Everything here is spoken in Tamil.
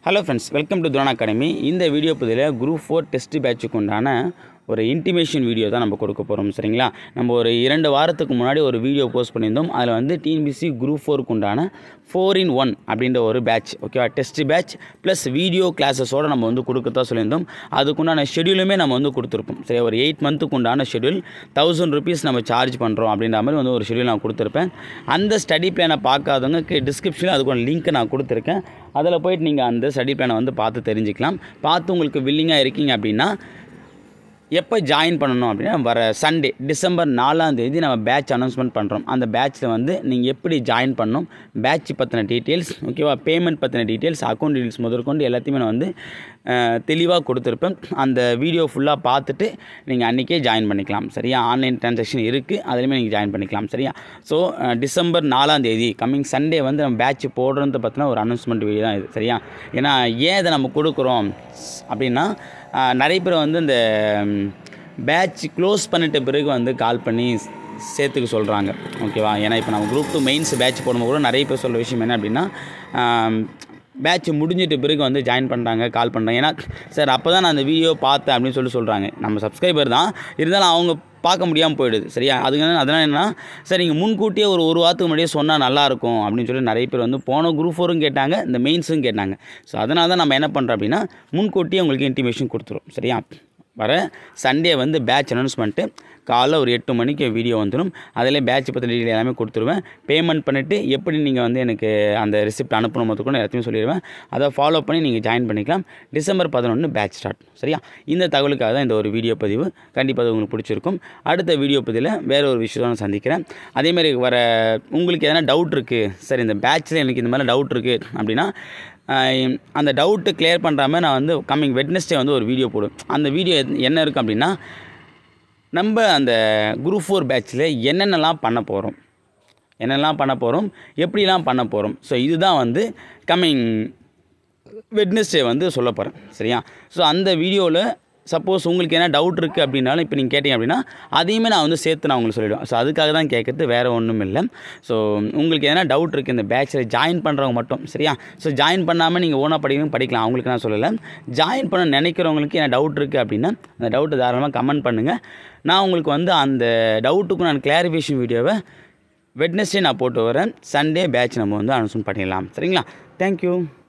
hello friends welcome to Thuran academy இந்த வீடியோ பதிவில் குரூப் ஃபோர் டெஸ்ட் பேட்சுக்கு உண்டான ஒரு இன்டிமேஷன் வீடியோ தான் நம்ம கொடுக்க போகிறோம் சரிங்களா நம்ம ஒரு இரண்டு வாரத்துக்கு முன்னாடி ஒரு வீடியோ போஸ்ட் பண்ணியிருந்தோம் அதில் வந்து டிஎன்பிசி குரூப் ஃபோருக்கு உண்டான ஃபோர் இன் ஒன் அப்படின்ற ஒரு பேட்ச் ஓகேவா டெஸ்ட் பேட்ச் ப்ளஸ் வீடியோ கிளாஸஸோடு நம்ம வந்து கொடுக்கறதா சொல்லியிருந்தோம் அதுக்குண்டான ஷெடியூலுமே நம்ம வந்து கொடுத்துருப்போம் சரி ஒரு எயிட் மந்த்துக்கு உண்டான ஷெடியூல் தௌசண்ட் ருபீஸ் நம்ம சார்ஜ் பண்ணுறோம் அப்படின்ற மாதிரி வந்து ஒரு ஷெடியூல் நான் கொடுத்துருப்பேன் அந்த ஸ்டடி பிளானை பார்க்காதவங்க டிஸ்கிரிப்ஷனில் அதுக்கான லிங்க்கை நான் கொடுத்துருக்கேன் அதில் போயிட்டு நீங்கள் அந்த ஸ்டடி பிளானை வந்து பார்த்து தெரிஞ்சுக்கலாம் பார்த்து உங்களுக்கு வில்லிங்காக இருக்கீங்க அப்படின்னா எப்போ ஜாயின் பண்ணணும் அப்படின்னா வர சண்டே டிசம்பர் நாலாம் தேதி நம்ம பேட்ச் அனௌன்ஸ்மெண்ட் பண்ணுறோம் அந்த பேட்ச்சில் வந்து நீங்கள் எப்படி ஜாயின் பண்ணணும் பேட்ச் பற்றின டீட்டெயில்ஸ் ஓகேவா பேமெண்ட் பற்றின டீட்டெயில்ஸ் அக்கௌண்ட் டீட்டெயில்ஸ் முதற்கொண்டு எல்லாத்தையுமே நான் வந்து தெளிவாக கொடுத்துருப்பேன் அந்த வீடியோ ஃபுல்லாக பார்த்துட்டு நீங்கள் அன்றைக்கே ஜாயின் பண்ணிக்கலாம் சரியா ஆன்லைன் ட்ரான்சாக்ஷன் இருக்குது அதுலேயுமே நீங்கள் ஜாயின் பண்ணிக்கலாம் சரியா ஸோ டிசம்பர் நாலாம் தேதி கம்மிங் சண்டே வந்து நம்ம பேட்ச் போடுறது பற்றின ஒரு அனௌன்ஸ்மெண்ட் வீடியோ தான் இது சரியா ஏன்னா ஏன் இதை நம்ம கொடுக்குறோம் அப்படின்னா ஆஹ், நிறைய பேர் வந்து இந்த பேட்ச் க்ளோஸ் பண்ணிட்ட பிறகு வந்து கால் பண்ணி சேர்த்துக்க சொல்கிறாங்க ஓகேவா ஏன்னா இப்போ நம்ம குரூப் டூ மெயின்ஸ் பேட்ச் போடும்போது கூட நிறைய பேர் சொல்கிற விஷயம் என்ன அப்படின்னா பேட்ச் முடிஞ்சிட்ட பிறகு வந்து ஜாயின் பண்ணுறாங்க கால் பண்ணுறாங்க ஏன்னா சார் அப்போ தான் நான் அந்த வீடியோ பார்த்தேன் அப்படின்னு சொல்லி சொல்கிறாங்க நம்ம சப்ஸ்கிரைபர் தான் இருந்தாலும் அவங்க பார்க்க முடியாமல் போயிடுது சரியா அதுக்கு அதனால் என்னன்னா சார் நீங்கள் முன்கூட்டியே ஒரு ஒரு வாரத்துக்கு முன்னாடியே சொன்னால் நல்லாயிருக்கும் அப்படின்னு சொல்லி நிறைய பேர் வந்து போன குரூப் ஃபோரும் கேட்டாங்க இந்த மெயின்ஸும் கேட்டாங்க ஸோ அதனால தான் நம்ம என்ன பண்ணுறோம் அப்படின்னா முன்கூட்டியே உங்களுக்கு இன்டிமேஷன் கொடுத்துரும் சரியா வர சண்டே வந்து பேட்ச் அனௌன்ஸ்மெண்ட்டு காலைல ஒரு எட்டு மணிக்கு வீடியோ வந்துடும் அதில் பேட்ச் பற்றி டீட்டெயில் எல்லாமே கொடுத்துருவேன் பேமெண்ட் பண்ணிவிட்டு எப்படி நீங்கள் வந்து எனக்கு அந்த ரிசிப்ட் அனுப்பணும் முதற்கொண்டு எல்லாத்தையும் சொல்லிடுவேன் அதை ஃபாலோ பண்ணி நீங்கள் ஜாயின் பண்ணிக்கலாம் டிசம்பர் பதினொன்று பேட்ச் ஸ்டார்ட் சரியா இந்த தகவலுக்காக தான் இந்த ஒரு வீடியோ பதிவு கண்டிப்பாக அது உங்களுக்கு பிடிச்சிருக்கும் அடுத்த வீடியோ பதிவில் வேறு ஒரு விஷயத்தை நான் சந்திக்கிறேன் அதேமாதிரி வர உங்களுக்கு எதனா டவுட் இருக்குது சரி இந்த பேட்ச்சில் எனக்கு இந்த மாதிரி டவுட் இருக்குது அப்படின்னா ஆஹ் அந்த டவுட்டு கிளியர் பண்ணுற மாதிரி நான் வந்து கம்மிங் வெட்னஸ்டே வந்து ஒரு வீடியோ போடுவேன் அந்த வீடியோ என்ன இருக்குது அப்படின்னா நம்ம அந்த குரூப் ஃபோர் பேட்ச்சில் என்னென்னலாம் பண்ண போகிறோம் என்னெல்லாம் பண்ண போகிறோம் எப்படிலாம் பண்ண போகிறோம் ஸோ இதுதான் வந்து கம்மிங் வெட்னஸ்டே வந்து சொல்ல போகிறேன் சரியா ஸோ அந்த வீடியோவில் சப்போஸ் உங்களுக்கு என்ன டவுட் இருக்குது அப்படின்னாலும் இப்போ நீங்கள் கேட்டிங்க அப்படின்னா அதையுமே நான் வந்து சேர்த்து நான் உங்களுக்கு சொல்லிவிடுவேன் ஸோ அதுக்காக தான் கேட்குறது வேறு ஒன்றும் இல்லை ஸோ உங்களுக்கு எதனா டவுட் இருக்குது இந்த பேட்சில் ஜாயின் பண்ணுறவங்க மட்டும் சரியா ஸோ ஜாயின் பண்ணாமல் நீங்கள் ஓனாக படிக்கணும் படிக்கலாம் அவங்களுக்கு நான் சொல்லலை ஜாயின் பண்ண நினைக்கிறவங்களுக்கு என்ன டவுட் இருக்குது அப்படின்னா அந்த டவுட்டு தாராளமாக கமெண்ட் பண்ணுங்கள் நான் உங்களுக்கு வந்து அந்த டவுட்டுக்கு நான் கிளாரிஃபிகேஷன் வீடியோவை வெட்னஸ்டே நான் போட்டு வரேன் சண்டே பேட்ச் நம்ம வந்து அனௌன்ஸ்மெண்ட் பண்ணிடலாம் சரிங்களா தேங்க்யூ